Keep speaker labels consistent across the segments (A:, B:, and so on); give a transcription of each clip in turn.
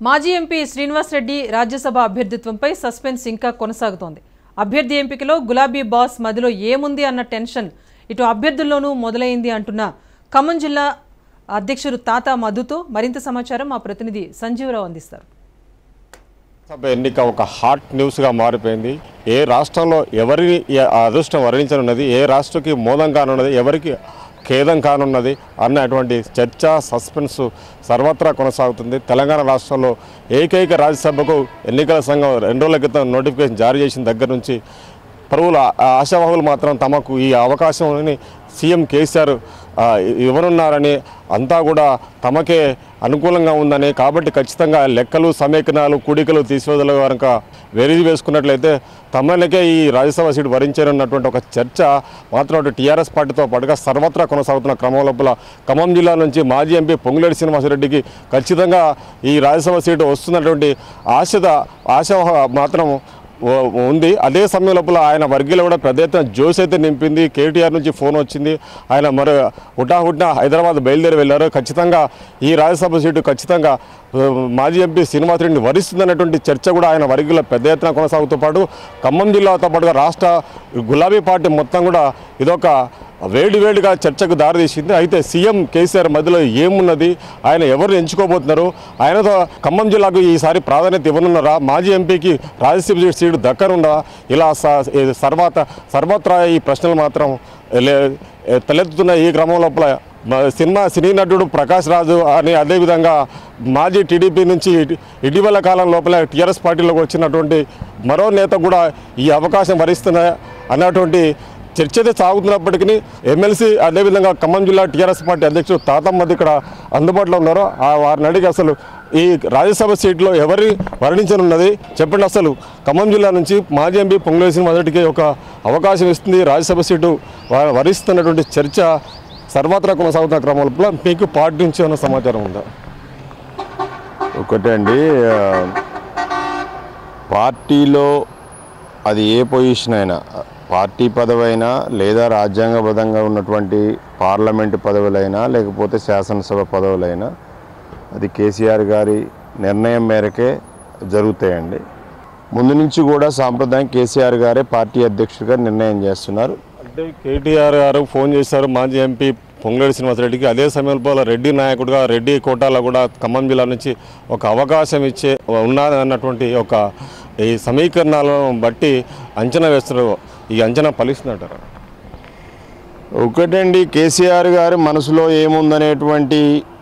A: మాజీ ఎంపీ శ్రీనివాసరెడ్డి రాజ్యసభ అభ్యర్థిత్వంపై సస్పెన్స్ ఇంకా కొనసాగుతోంది అభ్యర్థి ఎంపికలో గులాబీ బాస్ మదిలో ఏముంది అన్న టెన్షన్ ఇటు అభ్యర్థుల్లోనూ మొదలైంది అంటున్న ఖమ్మం జిల్లా అధ్యక్షుడు తాత మధుతో మరింత సమాచారం మా ప్రతినిధి సంజీవరావు అందిస్తారు
B: సభ ఎన్నిక ఒక హాట్ న్యూస్గా మారిపోయింది ఏ రాష్ట్రంలో ఎవరిని ఈ అదృష్టం వరించనున్నది ఏ రాష్ట్రకి మోదం కానున్నది ఎవరికి ఖేదం కానున్నది అన్నటువంటి చర్చ సస్పెన్స్ సర్వత్రా కొనసాగుతుంది తెలంగాణ రాష్ట్రంలో ఏకైక రాజ్యసభకు ఎన్నికల సంఘం రెండు రోజుల క్రితం నోటిఫికేషన్ జారీ చేసిన దగ్గర నుంచి పరువుల ఆశావాహులు మాత్రం తమకు ఈ అవకాశంని సీఎం కేసీఆర్ ఆ, ఇవ్వనున్నారని అంతా కూడా తమకే అనుకూలంగా ఉందని కాబట్టి ఖచ్చితంగా లెక్కలు సమీకరణాలు కూడికలు తీసివేదల కనుక వేరీది వేసుకున్నట్లయితే తమలకే ఈ రాజ్యసభ సీటు వరించారన్నటువంటి ఒక చర్చ మాత్రం అటు టీఆర్ఎస్ పార్టీతో పాటుగా సర్వత్రా కొనసాగుతున్న క్రమం లోపల ఖమ్మం జిల్లా నుంచి మాజీ ఎంపీ పొంగులేటి శ్రీనివాసరెడ్డికి ఖచ్చితంగా ఈ రాజ్యసభ సీటు వస్తున్నటువంటి ఆశద ఆశ మాత్రం ఓ- ఉంది అదే సమయం లోపల ఆయన వర్గీలో కూడా పెద్ద ఎత్తున జోష్ అయితే నింపింది కేటీఆర్ నుంచి ఫోన్ వచ్చింది ఆయన మరి హుటాహుటిన హైదరాబాద్ బయలుదేరి వెళ్ళారు ఖచ్చితంగా ఈ రాజ్యసభ సీటు ఖచ్చితంగా ఆ, మాజీ ఎంపీ శ్రీనివాసరెడ్డిని వరిస్తుందన్నటువంటి చర్చ కూడా ఆయన వర్గీలో పెద్ద ఎత్తున కొనసాగుతూ పాటు ఖమ్మం జిల్లాతో పాటుగా రాష్ట్ర గులాబీ పార్టీ మొత్తం కూడా ఇదొక వేడి వేడిగా చర్చకు దారితీసింది అయితే సీఎం కేసీఆర్ మధ్యలో ఏమున్నది ఆయన ఎవరు ఎంచుకోబోతున్నారు ఆయనతో ఖమ్మం జిల్లాకు ఈసారి ప్రాధాన్యత ఇవ్వనున్నారా మాజీ ఎంపీకి రాజ్యసభ సీటు దక్కనుందా ఇలా స- ఈ సర్వత సర్వత్రా ఈ ప్రశ్నలు మాత్రం లే- తలెత్తుతున్న ఈ క్రమం లోపల మ- సినిమా సినీ నటుడు ప్రకాష్ రాజు అని అదేవిధంగా మాజీ టీడీపీ నుంచి ఇటి- ఇటీవల కాలం లోపల టీఆర్ఎస్ పార్టీలోకి వచ్చినటువంటి మరో నేత కూడా ఈ అవకాశం వరిస్తున్న అన్నటువంటి చర్చ అయితే సాగుతున్నప్పటికీ ఎమ్మెల్సీ అదేవిధంగా ఖమ్మం జిల్లా టీఆర్ఎస్ పార్టీ అధ్యక్షుడు తాతమ్మది ఇక్కడ అందుబాటులో ఉన్నారో ఆ వారిని అడిగి అసలు ఈ రాజ్యసభ సీట్లో ఎవరి వర్ణించనున్నది చెప్పండి అసలు ఖమ్మం జిల్లా నుంచి మాజీ ఎంపీ పొంగులేసిన మొదటికి ఒక అవకాశం ఇస్తుంది రాజ్యసభ సీటు వా- వరిస్తున్నటువంటి చర్చ సర్వత్రా కొనసాగుతున్న క్రమంలో మీకు పార్టీ నుంచి ఏమైనా సమాచారం ఉందా
C: ఒకటే అండి ఆ, పార్టీలో అది ఏ పొజిషన్ అయినా పార్టీ పదవైనా లేదా రాజ్యాంగబద్ధంగా ఉన్నటువంటి పార్లమెంటు పదవులైనా లేకపోతే శాసనసభ పదవులైనా అది కేసీఆర్ గారి నిర్ణయం మేరకే జరుగుతాయండి ముందు నుంచి కూడా సాంప్రదాయం కేసీఆర్ గారే పార్టీ అధ్యక్షుడిగా నిర్ణయం చేస్తున్నారు
B: అంటే కేటీఆర్ గారు ఫోన్ చేశారు మాజీ ఎంపీ పొంగులేడి శ్రీనివాసరెడ్డికి అదే సమయంలో రెడ్డి నాయకుడిగా రెడ్డి కోటాలో కూడా ఖమ్మం జిల్లా నుంచి ఒక అవకాశం ఇచ్చే ఉన్నది అన్నటువంటి ఒక ఈ సమీకరణాలను బట్టి అంచనా వేస్తున్నారు ఈ అంచనా ఫలిస్తుందంటారు
C: ఒకటండి కేసీఆర్ గారి మనసులో ఏముందనేటువంటి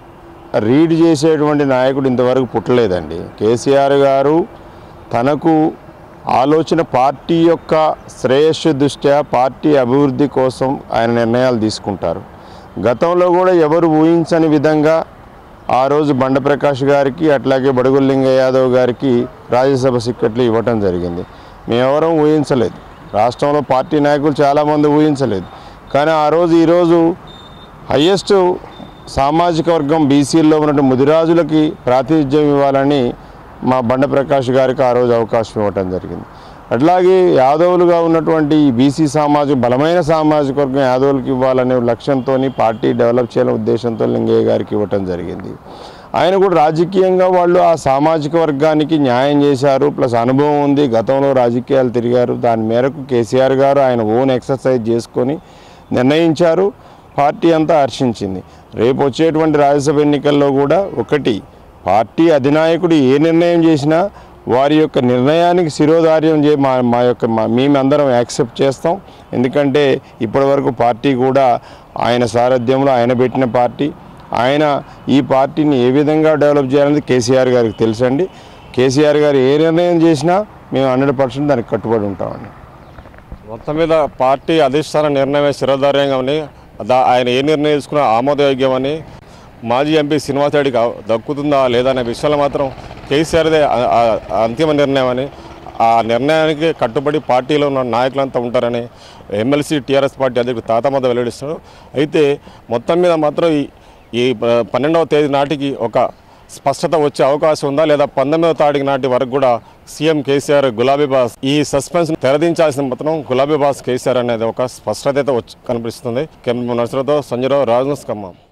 C: రీడ్ చేసేటువంటి నాయకుడు ఇంతవరకు పుట్టలేదండి కేసీఆర్ గారు తనకు ఆలోచన పార్టీ యొక్క శ్రేయస్సు దృష్ట్యా పార్టీ అభివృద్ధి కోసం ఆయన నిర్ణయాలు తీసుకుంటారు గతంలో కూడా ఎవరు ఊహించని విధంగా ఆ రోజు బండప్రకాష్ గారికి అట్లాగే బడుగుల లింగ యాదవ్ గారికి రాజ్యసభ సిక్కట్లు ఇవ్వటం జరిగింది మేమెవరం ఊహించలేదు రాష్ట్రంలో పార్టీ నాయకులు చాలామంది ఊహించలేదు కానీ ఆ రోజు ఈరోజు హయ్యెస్ట్ సామాజిక వర్గం బీసీల్లో ఉన్నటువంటి ముదిరాజులకి ప్రాతినిధ్యం ఇవ్వాలని మా బండప్రకాష్ గారికి ఆ రోజు అవకాశం ఇవ్వటం జరిగింది అట్లాగే యాదవులుగా ఉన్నటువంటి ఈ బీసీ సామాజిక బలమైన సామాజిక వర్గం యాదవులకు ఇవ్వాలనే లక్ష్యంతో పార్టీ డెవలప్ చేయాలనే ఉద్దేశంతో లింగయ్య గారికి ఇవ్వటం జరిగింది ఆయన కూడా రాజకీయంగా వాళ్ళు ఆ సామాజిక వర్గానికి న్యాయం చేశారు ప్లస్ అనుభవం ఉంది గతంలో రాజకీయాలు తిరిగారు దాని మేరకు కేసీఆర్ గారు ఆయన ఓన్ ఎక్సర్సైజ్ చేసుకొని నిర్ణయించారు పార్టీ అంతా హర్షించింది రేపు వచ్చేటువంటి రాజ్యసభ ఎన్నికల్లో కూడా ఒకటి పార్టీ అధినాయకుడు ఏ నిర్ణయం చేసినా వారి యొక్క నిర్ణయానికి శిరోధార్యం చే మా మా యొక్క మా మేమందరం యాక్సెప్ట్ చేస్తాం ఎందుకంటే ఇప్పటివరకు పార్టీ కూడా ఆయన సారథ్యంలో ఆయన పెట్టిన పార్టీ ఆయన ఈ పార్టీని ఏ విధంగా డెవలప్ చేయాలనేది కేసీఆర్ గారికి తెలుసండి కేసీఆర్ గారు ఏ నిర్ణయం చేసినా మేము హండ్రెడ్ పర్సెంట్ దానికి కట్టుబడి ఉంటామండి
B: మొత్తం మీద పార్టీ అధిష్టాన నిర్ణయమే శిరోధార్యంగామని దా- ఆయన ఏ నిర్ణయం తీసుకున్నా ఆమోదయోగ్యమని మాజీ ఎంపీ శ్రీనివాసరెడ్డికి అవ- దక్కుతుందా లేదా అనే విషయంలో మాత్రం కేసీఆర్దే అ- అ- అంతిమ నిర్ణయం అని ఆ నిర్ణయానికి కట్టుబడి పార్టీలో ఉన్న నాయకులంతా ఉంటారని ఎమ్మెల్సీ టీఆర్ఎస్ పార్టీ అధ్యక్షుడు తాతమద వెల్లడిస్తున్నారు అయితే మొత్తం మీద మాత్రం ఈ ఈ ప- పన్నెండవ తేదీ నాటికి ఒక స్పష్టత వచ్చే అవకాశం ఉందా లేదా పంతొమ్మిదవ తారీఖు నాటి వరకు కూడా సీఎం కేసీఆర్ గులాబీ బాస్ ఈ సస్పెన్స్ తెరదించాల్సిన మాత్రం గులాబీ బాస్ కేసీఆర్ అనేది ఒక స్పష్టత అయితే వచ్చి కనిపిస్తుంది కెమ్ నర్సరావుతో సంజయరావు రాజు ఖమ్మం